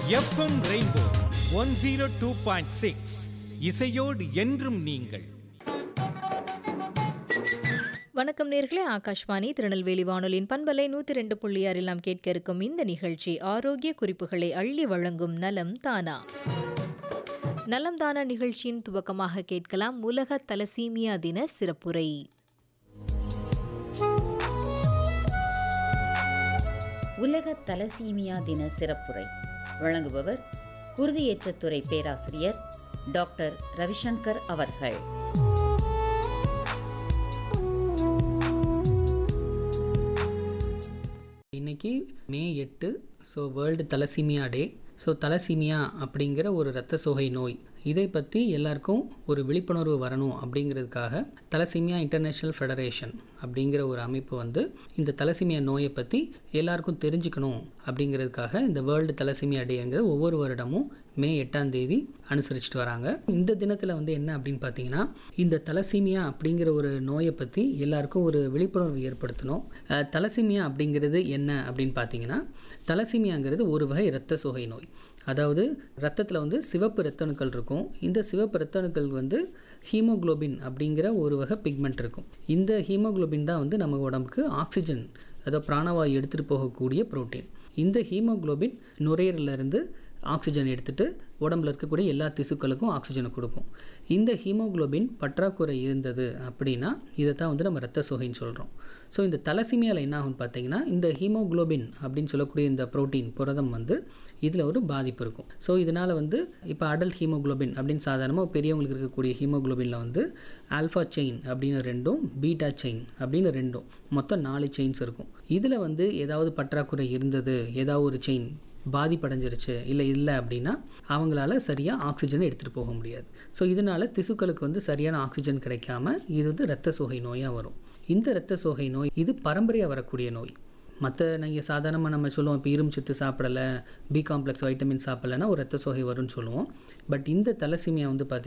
FM rainbow one zero two point six இசையோடு என்றும் நீங்கள் வணக்கம் நேர்களே ஆகாஷ்வாணி திருநெல்வேலி வானொலியின் பண்பலை நூற்றி ரெண்டு புள்ளி ஆறில் நாம் கேட்க இருக்கும் இந்த நிகழ்ச்சி ஆரோக்கிய குறிப்புகளை அள்ளி வழங்கும் நலம் தானா நலம் தானா நிகழ்ச்சியின் துவக்கமாக கேட்கலாம் உலக தலசீமியா தின சிறப்புரை உலக தலசீமியா தின சிறப்புரை வழங்குபவர் குருதியேற்றத்துறை பேராசிரியர் டாக்டர் ரவிசங்கர் அவர்கள் இன்னைக்கு மே எட்டு so world thalassemia day so thalassemia அப்படிங்கிற ஒரு இரத்த சோகை நோய் இதை பற்றி எல்லாருக்கும் ஒரு விழிப்புணர்வு வரணும் அப்படிங்கிறதுக்காக தலசீமியா இன்டர்நேஷ்னல் ஃபெடரேஷன் அப்படிங்கிற ஒரு அமைப்பு வந்து இந்த தலசீமியா நோயை பற்றி எல்லாருக்கும் தெரிஞ்சுக்கணும் அப்படிங்கிறதுக்காக இந்த வேர்ல்டு தலசீமியா டேங்கிறது ஒவ்வொரு வருடமும் மே எட்டாம் தேதி அனுசரிச்சுட்டு வராங்க இந்த தினத்தில் வந்து என்ன அப்படின்னு பார்த்தீங்கன்னா இந்த தலசீமியா அப்படிங்கிற ஒரு நோயை பற்றி எல்லாருக்கும் ஒரு விழிப்புணர்வு ஏற்படுத்தணும் அஹ், தலசீமியா அப்படிங்கிறது என்ன அப்படின்னு பார்த்தீங்கன்னா தலசீமியாங்கிறது ஒரு வகை இரத்த சோகை நோய் அதாவது ரத்தத்தில் வந்து சிவப்பு இரத்த அணுக்கள் இருக்கும் இந்த சிவப்பு இரத்த அணுக்கள் வந்து ஹீமோகுளோபின் அப்படிங்கிற ஒரு வகை பிக்மெண்ட் இருக்கும் இந்த ஹீமோகுளோபின் தான் வந்து நம்ம உடம்புக்கு ஆக்சிஜன் அதாவது பிராணவாயு எடுத்துகிட்டு போகக்கூடிய புரோட்டீன் இந்த ஹீமோகுளோபின் நுரையீரலிருந்து ஆக்சிஜன் எடுத்துட்டு உடம்புல இருக்கக்கூடிய எல்லா திசுக்களுக்கும் ஆக்சிஜனை கொடுக்கும் இந்த ஹீமோகுளோபின் பற்றாக்குறை இருந்தது அப்படின்னா இதை தான் வந்து நம்ம ரத்த சோகைன்னு சொல்கிறோம் ஸோ இந்த தலசிமியாவில் என்ன ஆகும்னு பார்த்தீங்கன்னா இந்த ஹீமோகுளோபின் அப்படின்னு சொல்லக்கூடிய இந்த புரோட்டீன் புரதம் வந்து இதில் ஒரு பாதிப்பு இருக்கும் ஸோ இதனால் வந்து இப்போ அடல்ட் ஹீமோகுளோபின் அப்படின்னு சாதாரணமாக பெரியவங்களுக்கு இருக்கக்கூடிய ஹீமோகுளோபினில் வந்து ஆல்ஃபா செயின் அப்படின்னு ரெண்டும் பீட்டா செயின் அப்படின்னு ரெண்டும் மொத்தம் நாலு செயின்ஸ் இருக்கும் இதில் வந்து ஏதாவது பற்றாக்குறை இருந்தது ஏதாவது ஒரு செயின் பாதிப்படைஞ்சிருச்சு இல்லை இல்லை அப்படின்னா அவங்களால சரியாக ஆக்சிஜனை எடுத்துகிட்டு போக முடியாது ஸோ இதனால் திசுக்களுக்கு வந்து சரியான ஆக்சிஜன் கிடைக்காம இது வந்து இரத்த சோகை நோயாக வரும் இந்த இரத்த சோகை நோய் இது பரம்பரையாக வரக்கூடிய நோய் மற்ற நீங்கள் சாதாரணமாக நம்ம சொல்லுவோம் இப்போ இரும்பு சத்து சாப்பிடலை பி காம்ப்ளெக்ஸ் வைட்டமின் சாப்பிடலைன்னா ஒரு ரத்த சோகை வரும்னு சொல்லுவோம் பட் இந்த தலசீமியா வந்து பார்த்திங்கன்னா